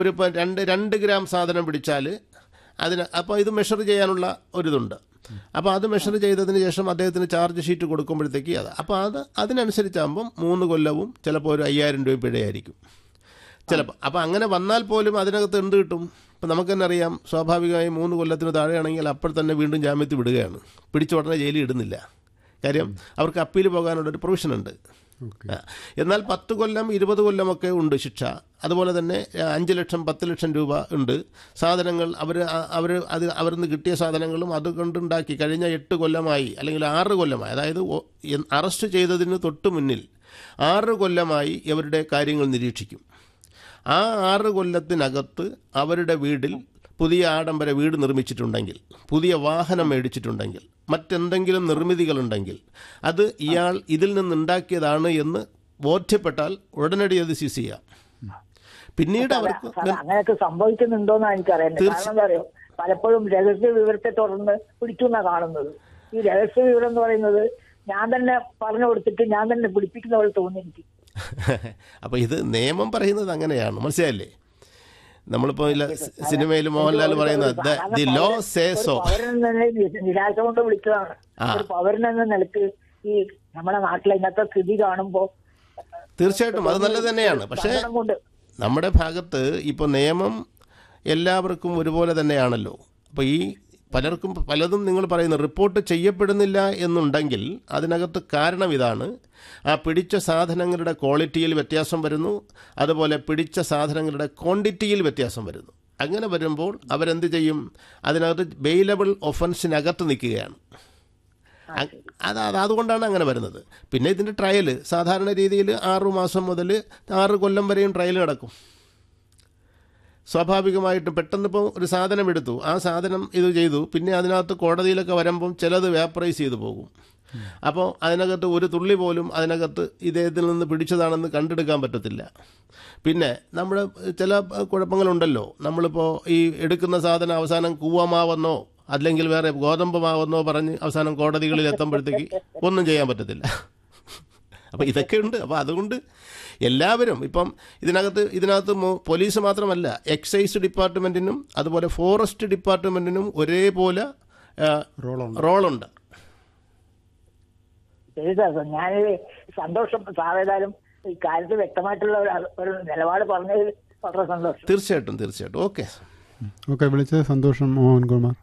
ഒരു ഇപ്പം രണ്ട് രണ്ട് ഗ്രാം സാധനം പിടിച്ചാൽ അതിന് അപ്പോൾ ഇത് മെഷർ ചെയ്യാനുള്ള ഒരിതുണ്ട് അപ്പോൾ അത് മെഷർ ചെയ്തതിന് ശേഷം അദ്ദേഹത്തിന് ചാർജ് ഷീറ്റ് കൊടുക്കുമ്പോഴത്തേക്ക് അത് അപ്പോൾ അത് അതിനനുസരിച്ചാകുമ്പം മൂന്ന് കൊല്ലവും ചിലപ്പോൾ ഒരു അയ്യായിരം രൂപ പിഴയായിരിക്കും ചിലപ്പോൾ അപ്പോൾ അങ്ങനെ വന്നാൽ പോലും അതിനകത്ത് എന്ത് കിട്ടും ഇപ്പം നമുക്ക് തന്നെ അറിയാം സ്വാഭാവികമായും മൂന്ന് കൊല്ലത്തിന് താഴെയാണെങ്കിൽ അപ്പോൾ തന്നെ വീണ്ടും ജാമ്യത്തിൽ വിടുകയാണ് പിടിച്ച ഉടനെ ജയിലിൽ ഇടുന്നില്ല കാര്യം അവർക്ക് അപ്പീൽ പോകാനുള്ളൊരു പ്രൊവിഷൻ ഉണ്ട് ആ. എന്നാൽ പത്ത് കൊല്ലം ഇരുപത് കൊല്ലമൊക്കെ ഉണ്ട് ശിക്ഷ അതുപോലെ തന്നെ ആ, അഞ്ച് ലക്ഷം പത്ത് ലക്ഷം രൂപ ഉണ്ട് സാധനങ്ങൾ അവർ അവർ അത് അവരിൽ നിന്ന് കിട്ടിയ സാധനങ്ങളും അത് കൊണ്ടുണ്ടാക്കി കഴിഞ്ഞ എട്ട് കൊല്ലമായി അല്ലെങ്കിൽ ആറ് കൊല്ലമായി അതായത് ഒ- എൻ- അറസ്റ്റ് ചെയ്തതിന് തൊട്ട് മുന്നിൽ ആറ് കൊല്ലമായി ഇവരുടെ കാര്യങ്ങൾ നിരീക്ഷിക്കും ആ ആറ് കൊല്ലത്തിനകത്ത് അവരുടെ വീടിൽ പുതിയ ആഡംബര വീട് നിർമ്മിച്ചിട്ടുണ്ടെങ്കിൽ പുതിയ വാഹനം മേടിച്ചിട്ടുണ്ടെങ്കിൽ മറ്റെന്തെങ്കിലും നിർമ്മിതികളുണ്ടെങ്കിൽ അത് ഇയാൾ ഇതിൽ നിന്നുണ്ടാക്കിയതാണ് എന്ന് ബോധ്യപ്പെട്ടാൽ ഉടനടി അത് സീസ് ചെയ്യാം പിന്നീട് അവർക്ക് സാറേ, അങ്ങനെയൊക്കെ സംഭവിക്കുന്നുണ്ടോന്നാണ് എനിക്കറിയുന്നത് കാരണം എന്താ അറിയോ പലപ്പോഴും രഹസ്യ വിവരത്തെ തുടർന്ന് പിടിക്കുന്ന കാണുന്നത് ഈ രഹസ്യ വിവരം എന്ന് പറയുന്നത് ഞാൻ തന്നെ പറഞ്ഞു കൊടുത്തിട്ട് ഞാൻ തന്നെ പിടിപ്പിക്കുന്ന പോലെ തോന്നി എനിക്ക് അപ്പോൾ ഇത് നിയമം പറയുന്നത് അങ്ങനെയാണ് മനസ്സിലായില്ലേ നമ്മളിപ്പോൾ ഇല്ല സിനിമയിൽ മോഹൻലാൽ പറയുന്നത് ദി ലോ സേ സോ പൗരൻ തന്നെ നി- നിരാശ കൊണ്ട് വിളിച്ചതാണ് ഒരു പൗരൻ എന്ന നിലക്ക് ഈ നമ്മുടെ നാട്ടിലെ ഇന്നത്തെ സ്ഥിതി കാണുമ്പോ തീർച്ചയായിട്ടും അത് നല്ലത് തന്നെയാണ് പക്ഷേ സങ്കടം കൊണ്ട് നമ്മുടെ ഭാഗത്ത് ഇപ്പോൾ നിയമം എല്ലാവർക്കും ഒരുപോലെ തന്നെയാണല്ലോ അപ്പോൾ ഈ പലർക്കും പലതും നിങ്ങൾ പറയുന്നു റിപ്പോർട്ട് ചെയ്യപ്പെടുന്നില്ല എന്നുണ്ടെങ്കിൽ അതിനകത്ത് കാരണം ഇതാണ് ആ പിടിച്ച സാധനങ്ങളുടെ ക്വാളിറ്റിയിൽ വ്യത്യാസം വരുന്നു അതുപോലെ പിടിച്ച സാധനങ്ങളുടെ ക്വാണ്ടിറ്റിയിൽ വ്യത്യാസം വരുന്നു അങ്ങനെ വരുമ്പോൾ അവരെന്ത് ചെയ്യും അതിനകത്ത് ബെയിലബിൾ ഒഫൻസിനകത്ത് നിൽക്കുകയാണ് അ- അത് അത് അതുകൊണ്ടാണ് അങ്ങനെ വരുന്നത് പിന്നെ ഇതിൻ്റെ ട്രയൽ സാധാരണ രീതിയിൽ ആറു മാസം മുതൽ ആറ് കൊല്ലം വരെയും ട്രയൽ നടക്കും സ്വാഭാവികമായിട്ടും പെട്ടെന്ന് ഇപ്പോൾ ഒരു സാധനം എടുത്തു ആ സാധനം ഇത് ചെയ്തു പിന്നെ അതിനകത്ത് കോടതിയിലൊക്കെ വരുമ്പം ചിലത് വ്യാപറൈസ് ചെയ്തു പോകും അപ്പോൾ അതിനകത്ത് ഒരു തുള്ളി പോലും അതിനകത്ത് ഇദ്ദേഹത്തിൽ നിന്ന് പിടിച്ചതാണെന്ന് കണ്ടെടുക്കാൻ പറ്റത്തില്ല പിന്നെ നമ്മുടെ ചില കുഴപ്പങ്ങളുണ്ടല്ലോ നമ്മളിപ്പോൾ ഈ എടുക്കുന്ന സാധനം അവസാനം കൂവമാവെന്നോ അല്ലെങ്കിൽ വേറെ ഗോതമ്പ് മാവെന്നോ പറഞ്ഞ് അവസാനം കോടതികളിൽ എത്തുമ്പോഴത്തേക്ക് ഒന്നും ചെയ്യാൻ പറ്റത്തില്ല അപ്പോൾ ഇതൊക്കെ ഉണ്ട് അപ്പോൾ അതുകൊണ്ട് എല്ലാവരും ഇപ്പം ഇതിനകത്ത് ഇതിനകത്ത് മോ- പോലീസ് മാത്രമല്ല എക്സൈസ് ഡിപ്പാർട്ട്മെൻറ്റിനും അതുപോലെ ഫോറസ്റ്റ് ഡിപ്പാർട്ട്മെൻറ്റിനും ഒരേപോലെ ആ, റോളുണ്ട് ശരി സാർ ഞാൻ സന്തോഷം സാറേതായാലും ഈ കാര്യത്തിൽ വ്യക്തമായിട്ടുള്ള ഒരു അറി- ഒരു നിലപാട് പറഞ്ഞതിൽ വളരെ സന്തോഷം തീർച്ചയായിട്ടും തീർച്ചയായിട്ടും ഓക്കെ ഓക്കെ വിളിച്ചത് സന്തോഷം മോഹൻകുമാർ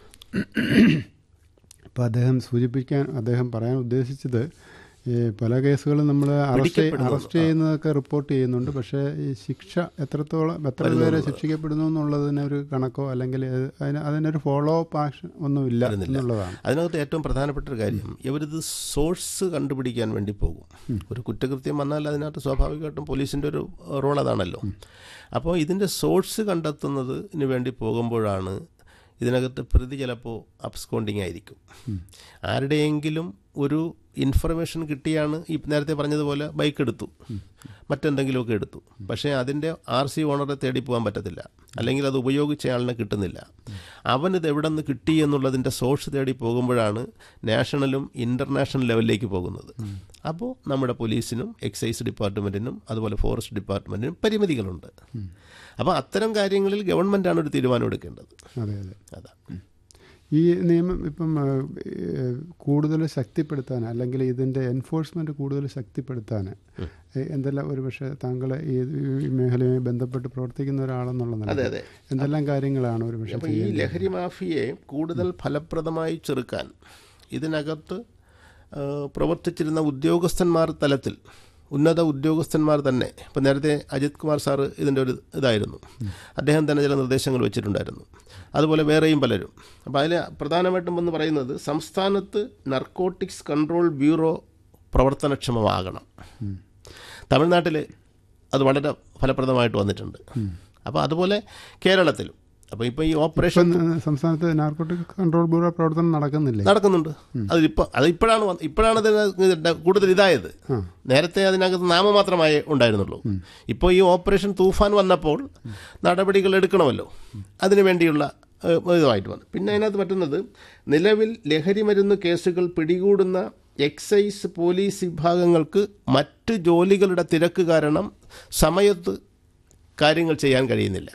അപ്പോൾ അദ്ദേഹം സൂചിപ്പിക്കാൻ അദ്ദേഹം പറയാൻ ഉദ്ദേശിച്ചത് ഈ പല കേസുകളും നമ്മൾ അറസ്റ്റ് പിടിക്കപ്പെടുന്നു. അറസ്റ്റ് ചെയ്യുന്നതൊക്കെ റിപ്പോർട്ട് ചെയ്യുന്നുണ്ട് പക്ഷേ ഈ ശിക്ഷ എത്രത്തോളം എത്ര പേരെ ശിക്ഷിക്കപ്പെടുന്നു എന്നുള്ളതിന് ഒരു കണക്കോ അല്ലെങ്കിൽ അത് അതിന് അതിനൊരു ഫോളോ അപ്പ് ആക്ഷൻ ഒന്നുമില്ല എന്നുള്ളതാണ് അതിനകത്ത് ഏറ്റവും പ്രധാനപ്പെട്ട ഒരു കാര്യം ഇവരിത് സോഴ്സ് കണ്ടുപിടിക്കാൻ വേണ്ടി പോകും ഒരു കുറ്റകൃത്യം വന്നാൽ അതിനകത്ത് സ്വാഭാവികമായിട്ടും പോലീസിൻ്റെ ഒരു റോൾ അതാണല്ലോ അപ്പോൾ ഇതിൻ്റെ സോഴ്സ് കണ്ടെത്തുന്നതിന് വേണ്ടി പോകുമ്പോഴാണ് ഇതിനകത്ത് പ്രതി ചിലപ്പോൾ അബ്സ്കോണ്ടിങ് ആയിരിക്കും ആരുടെയെങ്കിലും ഒരു ഇൻഫർമേഷൻ കിട്ടിയാണ് ഈ നേരത്തെ പറഞ്ഞതുപോലെ ബൈക്ക് എടുത്തു മറ്റെന്തെങ്കിലുമൊക്കെ എടുത്തു പക്ഷേ അതിൻ്റെ ആർ സി ഓണറെ തേടി പോകാൻ പറ്റത്തില്ല അല്ലെങ്കിൽ അത് ഉപയോഗിച്ച ആളിനെ കിട്ടുന്നില്ല അവനിത് എവിടെ നിന്ന് കിട്ടി എന്നുള്ളതിൻ്റെ സോഴ്സ് തേടി പോകുമ്പോഴാണ് നാഷണലും ഇൻ്റർനാഷണൽ ലെവലിലേക്ക് പോകുന്നത് അപ്പോൾ നമ്മുടെ പോലീസിനും എക്സൈസ് ഡിപ്പാർട്ട്മെൻറ്റിനും അതുപോലെ ഫോറസ്റ്റ് ഡിപ്പാർട്ട്മെൻറ്റിനും പരിമിതികളുണ്ട് അപ്പോൾ അത്തരം കാര്യങ്ങളിൽ ഗവൺമെൻറ്റാണ് ഒരു തീരുമാനം എടുക്കേണ്ടത് അതെ അതെ അതാ ഈ നിയമം ഇപ്പം ആ, ഏ, കൂടുതൽ ശക്തിപ്പെടുത്താൻ അല്ലെങ്കിൽ ഇതിൻ്റെ എൻഫോഴ്സ്മെൻറ്റ് കൂടുതൽ ശക്തിപ്പെടുത്താൻ ഏ, എന്തെല്ലാം ഒരു പക്ഷേ താങ്കൾ ഈ ഈ മേഖലയുമായി ബന്ധപ്പെട്ട് പ്രവർത്തിക്കുന്ന ഒരാളെന്നുള്ള അതെ നിലയിൽ അതെ എന്തെല്ലാം കാര്യങ്ങളാണ് ഒരു പക്ഷേ അപ്പോൾ ഈ ലഹരി മാഫിയയെ കൂടുതൽ ഫലപ്രദമായി ചെറുക്കാൻ ഇതിനകത്ത് ആ, പ്രവർത്തിച്ചിരുന്ന ഉദ്യോഗസ്ഥന്മാർ തലത്തിൽ ഉന്നത ഉദ്യോഗസ്ഥന്മാർ തന്നെ ഇപ്പം നേരത്തെ അജിത് കുമാർ സാറ് ഇതിൻ്റെ ഒരു ഇതായിരുന്നു അദ്ദേഹം തന്നെ ചില നിർദ്ദേശങ്ങൾ വെച്ചിട്ടുണ്ടായിരുന്നു അതുപോലെ വേറെയും പലരും അപ്പോൾ അതിൽ പ്രധാനമായിട്ടും എന്ന് പറയുന്നത് സംസ്ഥാനത്ത് നർക്കോട്ടിക്സ് കൺട്രോൾ ബ്യൂറോ പ്രവർത്തനക്ഷമമാകണം തമിഴ്നാട്ടിൽ അത് വളരെ ഫലപ്രദമായിട്ട് വന്നിട്ടുണ്ട് അപ്പോൾ അതുപോലെ കേരളത്തിലും അപ്പോൾ ഇപ്പോൾ ഈ ഓപ്പറേഷൻ ഇപ്പം ആ, സംസ്ഥാനത്ത് നാർക്കോട്ടിക് കൺട്രോൾ ബ്യൂറോ പ്രവർത്തനം നടക്കുന്നില്ലേ നടക്കുന്നുണ്ട് അതിപ്പോൾ അത് ഇപ്പോഴാണ് വന്ന് ഇപ്പോഴാണ് ഇതിന് കൂടുതൽ ഇതായത് നേരത്തെ അതിനകത്ത് നാമമാത്രമായേ ഉണ്ടായിരുന്നുള്ളൂ ഇപ്പോൾ ഈ ഓപ്പറേഷൻ തൂഫാൻ വന്നപ്പോൾ നടപടികൾ എടുക്കണമല്ലോ അതിനു വേണ്ടിയുള്ള ഏഹ്, ഇതുമായിട്ട് വന്നു പിന്നെ അതിനകത്ത് പറ്റുന്നത് നിലവിൽ ലഹരി മരുന്ന് കേസുകൾ പിടികൂടുന്ന എക്സൈസ് പോലീസ് വിഭാഗങ്ങൾക്ക് മറ്റ് ജോലികളുടെ തിരക്ക് കാരണം സമയത്ത് കാര്യങ്ങൾ ചെയ്യാൻ കഴിയുന്നില്ല